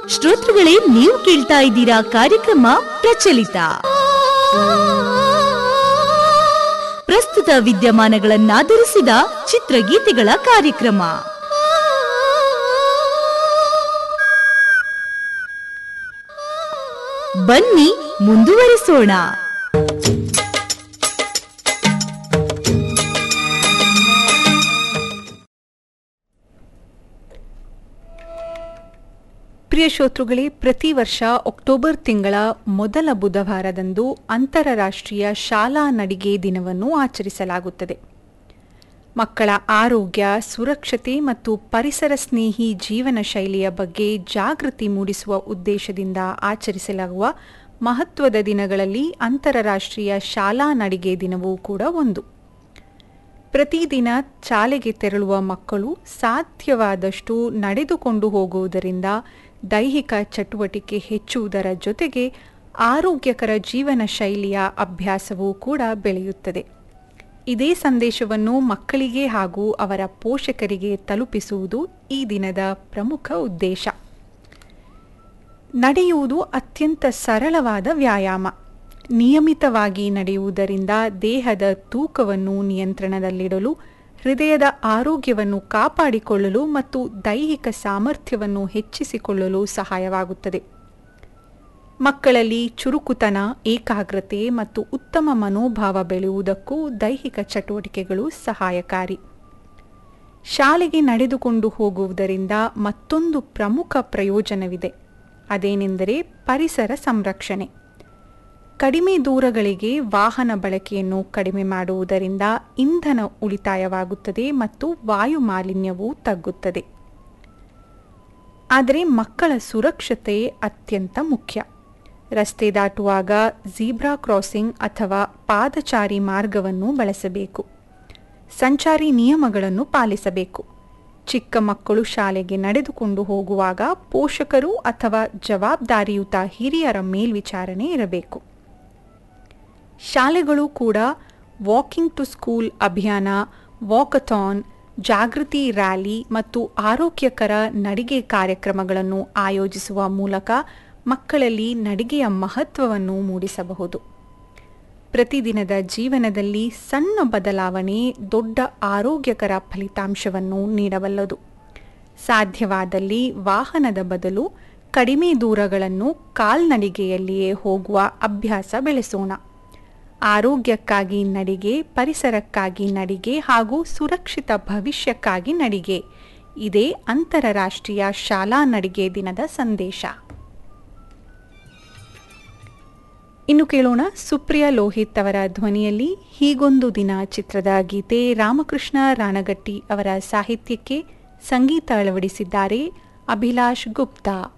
ಶ್ರೋತೃಗಳೇ ನೀವು ಕೇಳ್ತಾ ಇದ್ದೀರಾ ಕಾರ್ಯಕ್ರಮ ಪ್ರಚಲಿತ ಪ್ರಸ್ತುತ ವಿದ್ಯಮಾನಗಳನ್ನಾಧರಿಸಿದ ಚಿತ್ರಗೀತೆಗಳ ಕಾರ್ಯಕ್ರಮ ಬನ್ನಿ ಮುಂದುವರಿಸೋಣ ಪ್ರಿಯ ಶ್ರೋತೃಗಳೇ ಪ್ರತಿ ವರ್ಷ ಅಕ್ಟೋಬರ್ ತಿಂಗಳ ಮೊದಲ ಬುಧವಾರದಂದು ಅಂತಾರಾಷ್ಟ್ರೀಯ ಶಾಲಾ ನಡಿಗೆ ದಿನವನ್ನು ಆಚರಿಸಲಾಗುತ್ತದೆ ಮಕ್ಕಳ ಆರೋಗ್ಯ ಸುರಕ್ಷತೆ ಮತ್ತು ಪರಿಸರ ಸ್ನೇಹಿ ಜೀವನ ಶೈಲಿಯ ಬಗ್ಗೆ ಜಾಗೃತಿ ಮೂಡಿಸುವ ಉದ್ದೇಶದಿಂದ ಆಚರಿಸಲಾಗುವ ಮಹತ್ವದ ದಿನಗಳಲ್ಲಿ ಅಂತಾರಾಷ್ಟ್ರೀಯ ಶಾಲಾ ನಡಿಗೆ ದಿನವೂ ಕೂಡ ಒಂದು ಪ್ರತಿದಿನ ಶಾಲೆಗೆ ತೆರಳುವ ಮಕ್ಕಳು ಸಾಧ್ಯವಾದಷ್ಟು ನಡೆದುಕೊಂಡು ಹೋಗುವುದರಿಂದ ದೈಹಿಕ ಚಟುವಟಿಕೆ ಹೆಚ್ಚುವುದರ ಜೊತೆಗೆ ಆರೋಗ್ಯಕರ ಜೀವನ ಶೈಲಿಯ ಅಭ್ಯಾಸವೂ ಕೂಡ ಬೆಳೆಯುತ್ತದೆ ಇದೇ ಸಂದೇಶವನ್ನು ಮಕ್ಕಳಿಗೆ ಹಾಗೂ ಅವರ ಪೋಷಕರಿಗೆ ತಲುಪಿಸುವುದು ಈ ದಿನದ ಪ್ರಮುಖ ಉದ್ದೇಶ ನಡೆಯುವುದು ಅತ್ಯಂತ ಸರಳವಾದ ವ್ಯಾಯಾಮ ನಿಯಮಿತವಾಗಿ ನಡೆಯುವುದರಿಂದ ದೇಹದ ತೂಕವನ್ನು ನಿಯಂತ್ರಣದಲ್ಲಿಡಲು ಹೃದಯದ ಆರೋಗ್ಯವನ್ನು ಕಾಪಾಡಿಕೊಳ್ಳಲು ಮತ್ತು ದೈಹಿಕ ಸಾಮರ್ಥ್ಯವನ್ನು ಹೆಚ್ಚಿಸಿಕೊಳ್ಳಲು ಸಹಾಯವಾಗುತ್ತದೆ ಮಕ್ಕಳಲ್ಲಿ ಚುರುಕುತನ ಏಕಾಗ್ರತೆ ಮತ್ತು ಉತ್ತಮ ಮನೋಭಾವ ಬೆಳೆಯುವುದಕ್ಕೂ ದೈಹಿಕ ಚಟುವಟಿಕೆಗಳು ಸಹಾಯಕಾರಿ ಶಾಲೆಗೆ ನಡೆದುಕೊಂಡು ಹೋಗುವುದರಿಂದ ಮತ್ತೊಂದು ಪ್ರಮುಖ ಪ್ರಯೋಜನವಿದೆ ಅದೇನೆಂದರೆ ಪರಿಸರ ಸಂರಕ್ಷಣೆ ಕಡಿಮೆ ದೂರಗಳಿಗೆ ವಾಹನ ಬಳಕೆಯನ್ನು ಕಡಿಮೆ ಮಾಡುವುದರಿಂದ ಇಂಧನ ಉಳಿತಾಯವಾಗುತ್ತದೆ ಮತ್ತು ವಾಯು ಮಾಲಿನ್ಯವೂ ತಗ್ಗುತ್ತದೆ ಆದರೆ ಮಕ್ಕಳ ಸುರಕ್ಷತೆ ಅತ್ಯಂತ ಮುಖ್ಯ ರಸ್ತೆ ದಾಟುವಾಗ ಜೀಬ್ರಾ ಕ್ರಾಸಿಂಗ್ ಅಥವಾ ಪಾದಚಾರಿ ಮಾರ್ಗವನ್ನು ಬಳಸಬೇಕು ಸಂಚಾರಿ ನಿಯಮಗಳನ್ನು ಪಾಲಿಸಬೇಕು ಚಿಕ್ಕ ಮಕ್ಕಳು ಶಾಲೆಗೆ ನಡೆದುಕೊಂಡು ಹೋಗುವಾಗ ಪೋಷಕರು ಅಥವಾ ಜವಾಬ್ದಾರಿಯುತ ಹಿರಿಯರ ಮೇಲ್ವಿಚಾರಣೆ ಇರಬೇಕು ಶಾಲೆಗಳು ಕೂಡ ವಾಕಿಂಗ್ ಟು ಸ್ಕೂಲ್ ಅಭಿಯಾನ ವಾಕಥಾನ್ ಜಾಗೃತಿ ರ್ಯಾಲಿ ಮತ್ತು ಆರೋಗ್ಯಕರ ನಡಿಗೆ ಕಾರ್ಯಕ್ರಮಗಳನ್ನು ಆಯೋಜಿಸುವ ಮೂಲಕ ಮಕ್ಕಳಲ್ಲಿ ನಡಿಗೆಯ ಮಹತ್ವವನ್ನು ಮೂಡಿಸಬಹುದು ಪ್ರತಿದಿನದ ಜೀವನದಲ್ಲಿ ಸಣ್ಣ ಬದಲಾವಣೆ ದೊಡ್ಡ ಆರೋಗ್ಯಕರ ಫಲಿತಾಂಶವನ್ನು ನೀಡಬಲ್ಲದು ಸಾಧ್ಯವಾದಲ್ಲಿ ವಾಹನದ ಬದಲು ಕಡಿಮೆ ದೂರಗಳನ್ನು ಕಾಲ್ನಡಿಗೆಯಲ್ಲಿಯೇ ಹೋಗುವ ಅಭ್ಯಾಸ ಬೆಳೆಸೋಣ ಆರೋಗ್ಯಕ್ಕಾಗಿ ನಡಿಗೆ ಪರಿಸರಕ್ಕಾಗಿ ನಡಿಗೆ ಹಾಗೂ ಸುರಕ್ಷಿತ ಭವಿಷ್ಯಕ್ಕಾಗಿ ನಡಿಗೆ ಇದೇ ಅಂತಾರಾಷ್ಟ್ರೀಯ ಶಾಲಾ ನಡಿಗೆ ದಿನದ ಸಂದೇಶ ಇನ್ನು ಕೇಳೋಣ ಸುಪ್ರಿಯಾ ಲೋಹಿತ್ ಅವರ ಧ್ವನಿಯಲ್ಲಿ ಹೀಗೊಂದು ದಿನ ಚಿತ್ರದ ಗೀತೆ ರಾಮಕೃಷ್ಣ ರಾಣಗಟ್ಟಿ ಅವರ ಸಾಹಿತ್ಯಕ್ಕೆ ಸಂಗೀತ ಅಳವಡಿಸಿದ್ದಾರೆ ಅಭಿಲಾಷ್ ಗುಪ್ತಾ